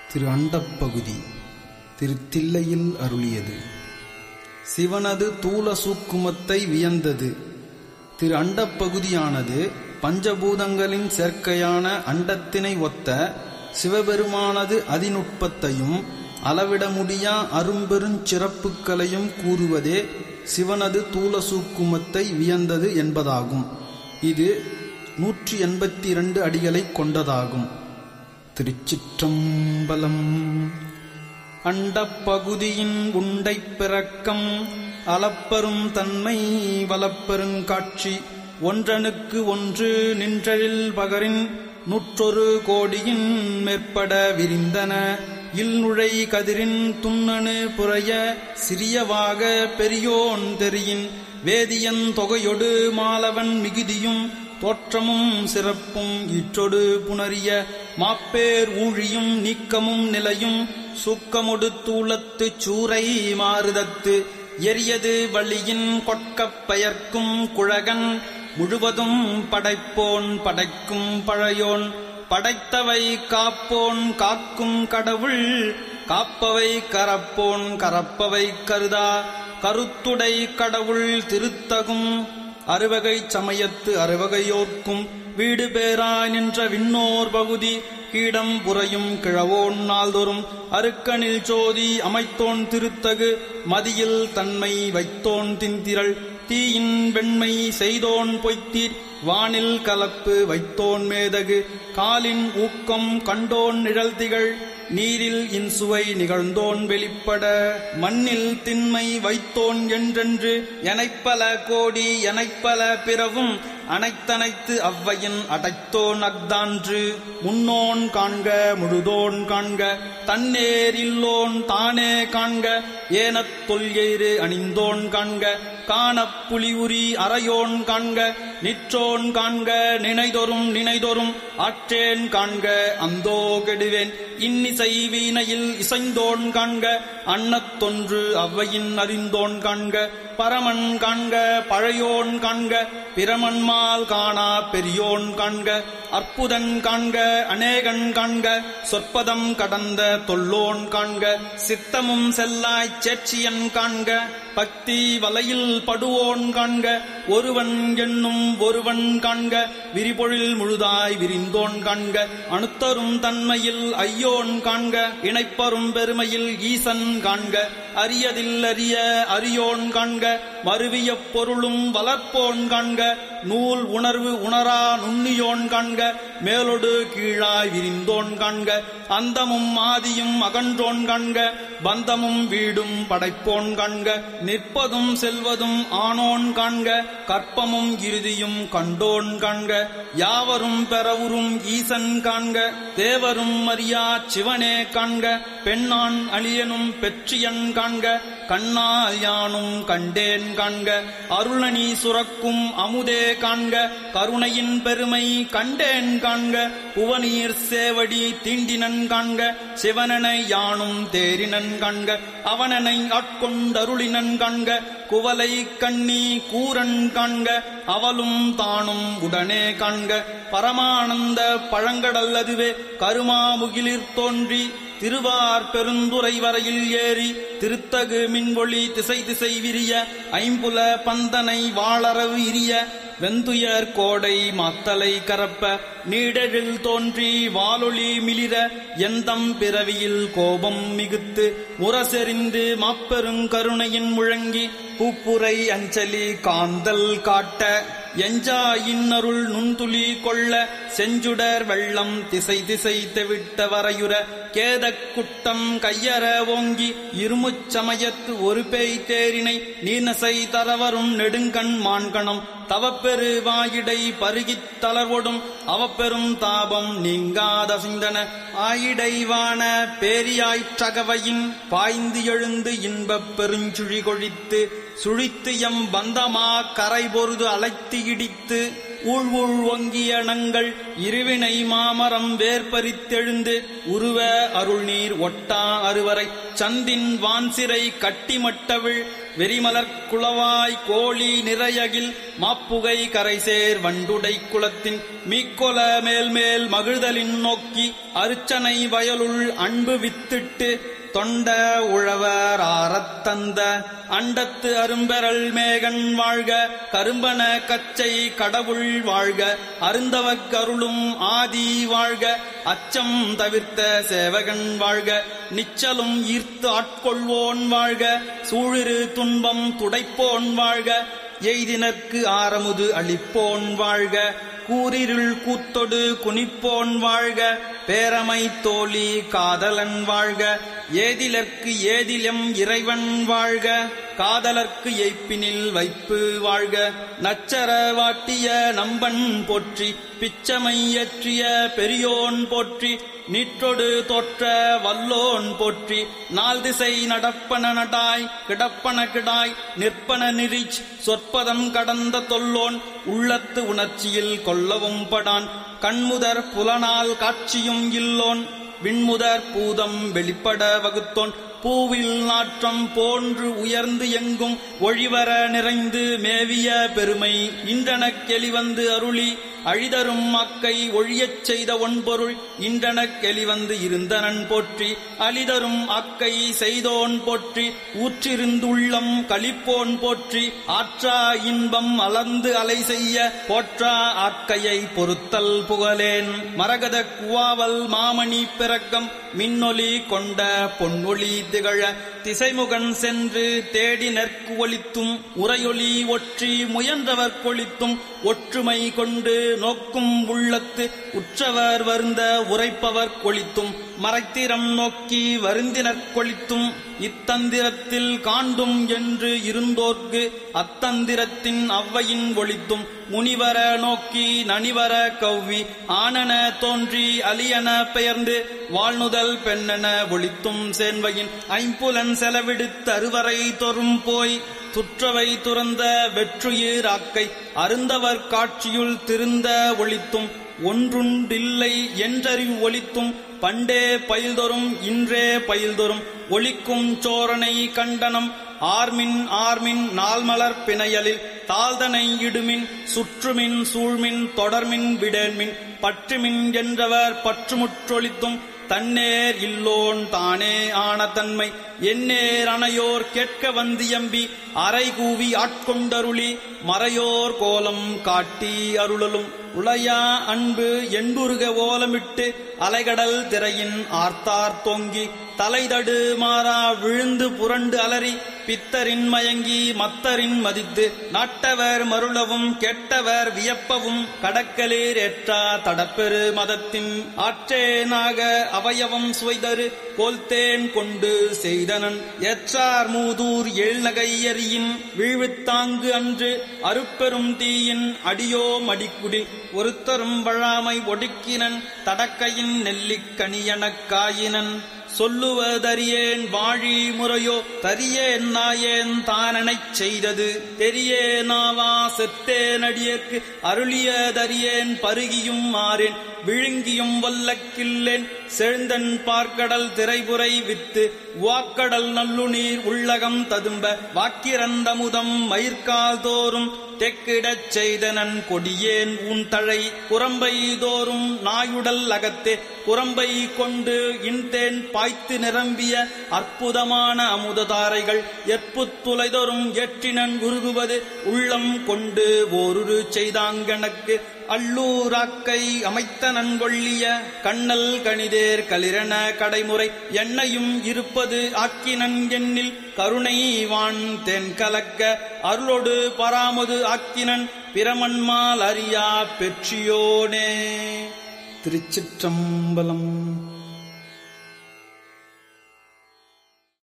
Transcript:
திரு அண்டப்பகுதி திரு தில்லையில் அருளியது சிவனது தூல சூக்குமத்தை வியந்தது திரு அண்டப்பகுதியானது பஞ்சபூதங்களின் சேர்க்கையான அண்டத்தினை ஒத்த சிவபெருமானது அதிநுட்பத்தையும் அளவிட முடியா அரும்பெருஞ் சிறப்புகளையும் கூறுவதே சிவனது தூல சூக்குமத்தை வியந்தது என்பதாகும் இது நூற்றி எண்பத்தி இரண்டு அடிகளைக் கொண்டதாகும் திருச்சிற்றம்பலம் அண்டப்பகுதியின் உண்டைப் பிறக்கம் அளப்பெரும் தன்மை வலப்பெருங் காட்சி ஒன்றனுக்கு ஒன்று நின்றழில் பகரின் நூற்றொரு கோடியின் மேற்பட விரிந்தன இல்நுழை கதிரின் துண்ணனு புறைய சிறியவாக பெரியோன் தெரியின் வேதியன் தொகையொடு மாலவன் மிகுதியும் தோற்றமும் சிறப்பும் இற்றொடு புணரிய மாப்பேர் ஊழியும் நீக்கமும் நிலையும் சுக்கமொடு தூளத்துச் சூறை மாறுதத்து எரியது வழியின் கொட்கப் பெயர்க்கும் குழகன் முழுவதும் படைப்போன் படைக்கும் பழையோன் படைத்தவை காப்போன் காக்கும் கடவுள் காப்பவை கரப்போன் கரப்பவை கருதா கருத்துடை கடவுள் திருத்தகும் அறுவகை சமயத்து அறுவகையோர்க்கும் வீடு பேராய் நின்ற விண்ணோர் பகுதி கீடம் புறையும் கிழவோன் நாள்தோறும் அருக்கனில் ஜோதி அமைத்தோன் திருத்தகு மதியில் தன்மை வைத்தோன் திந்திரள் தீயின் வெண்மை செய்தோன் பொய்த்தீர் வானில் கலப்பு வைத்தோன் மேதகு காலின் ஊக்கம் கண்டோன் நிழல்திகள் நீரில் இன்சுவை நிகழ்ந்தோன் வெளிப்பட மண்ணில் திண்மை வைத்தோன் என்றென்று எனைப்பல கோடி எனைப்பல பிறவும் அனைத்தனைத்து அவ்வையின் அடைத்தோன் அக்தான்று முன்னோன் காண்க முழுதோன் காண்க தன்னேர் இல்லோன் தானே காண்க ஏனத் தொல்கேறு அணிந்தோன் காண்க காணப் புலியுரி அறையோன் காண்க நிற்றோன் காண்க நினைதொரும் நினைதொரும் ஆற்றேன் காண்க அந்தோ கெடுவேன் இன்னிசை வீணையில் இசைந்தோன் காண்க அன்னத்தொன்று அவ்வையின் அறிந்தோன் காண்க பரமன் காண்க பழையோன் காண்க பிரமன்மால் காணா பெரியோன் காண்க அற்புதன் காண்க அநேகன் காண்க சொற்பதம் கடந்த தொல்லோன் காண்க சித்தமும் செல்லாய்ச் சேட்சியன் காண்க பக்தி வலையில் படுவோன் காண்க ஒருவன் என்னும் ஒருவன் காண்க விரிபொழில் முழுதாய் விரிந்தோன் காண்க அணுத்தரும் தன்மையில் ஐயோன் காண்க இணைப்பரும் பெருமையில் ஈசன் காண்க அரியதில் அறிய அரியோன் காண்க மருவிய பொருளும் வளர்ப்போன் காண்க நூல் உணர்வு உணரா நுண்ணியோன் காண்க மேலொடு கீழாய் விரிந்தோன் காண்க அந்தமும் ஆதியும் அகன்றோன் காண்க பந்தமும் வீடும் படைப்போன் காண்க நிற்பதும் செல்வதும் ஆனோன் காண்க கற்பமும் இறுதியும் கண்டோன் காண்க யாவரும் பெறவுறும் ஈசன் காண்க தேவரும் அறியா சிவனே காண்க பெண்ணான் அழியனும் பெற்றியன் காண்க கண்ணால் யானும் கண்டேன் காண்க அருளணி சுரக்கும் அமுதே காண்க கருணையின் பெருமை கண்டேன் காண்க புவனீர் சேவடி தீண்டினன் காண்க சிவனனை யானும் தேரினன் காண்க அவனனை ஆட்கொண்டருளினன் காண்க குவலை கண்ணி கூரன் காண்க அவளும் தானும் உடனே காண்க பரமானந்த பழங்கடல் அதுவே கருமாமுகிலிற் தோன்றி திருவார் பெருந்துறை வரையில் ஏறி திருத்தகு மின்வொளி திசை திசை விரிய ஐம்புல பந்தனை வாளரவு இரிய வெந்துயர் கோடை மாத்தலை கரப்ப நீடழில் தோன்றி வாலொளி மிளிர எந்தம் பிறவியில் கோபம் மிகுத்து முரசெறிந்து மாப்பெருங்கருணையின் முழங்கி பூப்புரை அஞ்சலி காந்தல் காட்ட எஞ்சா இன்னருள் நுண்துளி கொள்ள செஞ்சுடர் வெள்ளம் திசை திசை தெவிட்ட வரையுற கேதக் குட்டம் கையற ஓங்கி இருமுச் சமயத்து ஒரு பேய் தேரினை நீனசை தரவரும் நெடுங்கண் மான்கணம் தவப்பெரு வாயிடை பருகித் தளர்வொடும் அவப்பெரும் தாபம் நீங்காத சிந்தன ஆயிடைவான பேரியாய்ற்றகவையின் பாய்ந்து எழுந்து இன்பப் பெருஞ்சுழி கொழித்து சுழித்து எம் பந்தமா கரை பொருது அழைத்து இடித்து ஊழ் ஊழ் ஒங்கிய நங்கள் இருவினை மாமரம் வேர்பரித்தெழுந்து உருவ அருள்நீர் ஒட்டா அறுவரை சந்தின் வான்சிறை கட்டிமட்டவிழ் வெறிமலர் குளவாய் கோழி நிறையகில் மாப்புகை கரைசேர் வண்டுடை குளத்தின் மீக்கொல மேல்மேல் மகிழ்தலின் நோக்கி அருச்சனை வயலுள் அன்பு வித்திட்டு தொண்ட உழவர் ஆரத்தந்த அண்டத்து அரும்பெறல் மேகன் வாழ்க கரும்பன கச்சை கடவுள் வாழ்க அருந்தவக் கருளும் ஆதி வாழ்க அச்சம் தவிர்த்த சேவகன் வாழ்க நிச்சலும் ஈர்த்து ஆட்கொள்வோன் வாழ்க சூழிரு துன்பம் துடைப்போன் வாழ்க எய்தினர்க்கு ஆரமுது அளிப்போன் வாழ்க கூரிருள் கூத்தொடு குனிப்போன் வாழ்க பேரமை தோழி காதலன் வாழ்க ஏதிலர்க்கு ஏதிலம் இறைவன் வாழ்க காதலர்க்கு எய்ப்பினில் வைப்பு வாழ்க நச்சர வாட்டிய நம்பன் போற்றி பிச்சமை இயற்றிய பெரியோன் போற்றி நீற்றொடு தோற்ற வல்லோன் போற்றி நாள் திசை நடப்பன நடாய் கிடப்பன கிடாய் நிற்பன நிரிச் சொற்பதம் கடந்த தொல்லோன் உள்ளத்து உணர்ச்சியில் கொல்லவும் படான் கண்முதற் புலனால் காட்சியும் இல்லோன் விண்முதற் பூதம் வெளிப்பட வகுத்தோன் பூவில் நாற்றம் போன்று உயர்ந்து எங்கும் ஒழிவர நிறைந்து மேவிய பெருமை இன்றனக் கெளிவந்து அருளி அழிதரும் அக்கை ஒழியச் செய்த ஒன்பொருள் இன்றனக் கெளிவந்து இருந்தனன் போற்றி அழிதரும் அக்கை செய்தோன் போற்றி ஊற்றிருந்துள்ளம் களிப்போன் போற்றி ஆற்றா இன்பம் அலர்ந்து அலை செய்ய போற்றா ஆக்கையை பொறுத்தல் புகழேன் மரகத குவாவல் மாமணி பிறக்கம் மின்னொலி கொண்ட பொன்னொளி திகழ திசைமுகன் சென்று தேடி நெற்கு ஒளித்தும் உரையொலி ஒற்றி முயன்றவர் கொளித்தும் ஒற்றுமை கொண்டு நோக்கும் உள்ளத்து உற்றவர் வருந்த உரைப்பவர் கொளித்தும் மறைத்திரம் நோக்கி வருந்தினர் கொளித்தும் இத்தந்திரத்தில் காண்டும் என்று இருந்தோர்க்கு அத்தந்திரத்தின் அவ்வையின் ஒளித்தும் முனிவர நோக்கி நனிவர கவ்வி ஆனன தோன்றி அலியன பெயர்ந்து வாழ்நுதல் பெண்ணென ஒளித்தும் சேன்வையின் ஐம்புலன் செலவிடுத்து அறுவரை தொறும் போய் துற்றவை துறந்த வெற்றுயிர் ஆக்கை அருந்தவர் காட்சியுள் திருந்த ஒளித்தும் ஒன்றுண்டில்லை என்றறிவு ஒளித்தும் பண்டே பயில்தொறும் இன்றே பயில்தொறும் ஒளிக்கும் சோரனை கண்டனம் ஆர்மின் ஆர்மின் நாள்மலர் பிணையலில் தாழ்தனை இடுமின் சுற்றுமின் சூழ்மின் தொடர்மின் விடேன்மின் பற்றுமின் என்றவர் பற்றுமுற்றொளித்தும் தன்னேர் இல்லோன் தானே ஆன தன்மை எந்நேர் அணையோர் கேட்க வந்து எம்பி அரை கூவி ஆட்கொண்டருளி மறையோர் கோலம் காட்டி அருளலும் உளையா அன்பு எண்டுருக ஓலமிட்டு அலைகடல் திரையின் ஆர்த்தார் தொங்கி தலைதடு மாறா விழுந்து புரண்டு அலறி பித்தரின் மயங்கி மத்தரின் மதித்து நாட்டவர் மருளவும் கெட்டவர் வியப்பவும் கடக்கலேர் ஏற்றா தடப்பெரு மதத்தின் ஆற்றேனாக அவயவம் சுவைதரு கோல்தேன் கொண்டு செய்தனன் ஏற்றார் மூதூர் ஏழ்நகையரியின் வீழ்வித்தாங்கு அன்று அருப்பெரும் தீயின் அடியோ மடிக்குடி ஒருத்தரும் வழாமை ஒடுக்கினன் தடக்கையின் நெல்லிக்கனியனக் காயினன் சொல்லுவதறியேன் வாழி முறையோ தரியேன் நாயேன் தானனைச் செய்தது தெரிய நாவா செத்தேன் அடியேற்கு அருளியதறியேன் பருகியும் மாறேன் விழுங்கியும் வல்லக்கில்லேன் செழுந்தன் பார்க்கடல் திரைபுரை வித்து வாக்கடல் நல்லுநீர் உள்ளகம் ததும்ப வாக்கிறந்தமுதம் மயிர்கால் தோறும் தெக்கிடச் செய்தனன் கொடியேன் உன் தழை குரம்பை தோறும் நாயுடல் அகத்தே குரம்பை கொண்டு இன்தேன் பாய்த்து நிரம்பிய அற்புதமான அமுததாரைகள் எப்புத் துளைதொறும் ஏற்றினன் உருகுவது உள்ளம் கொண்டு ஓருரு செய்தாங்கனக்கு அள்ளூராக்கை அமைத்த நன்கொள்ளிய கண்ணல் கணிதேர் களிரன கடைமுறை எண்ணையும் இருப்பது ஆக்கினன் எண்ணில் கருணை வான் தென் கலக்க அருளொடு பராமது ஆக்கினன் பிரமன்மால் அறியா பெற்றியோனே திருச்சிற்றம்பலம்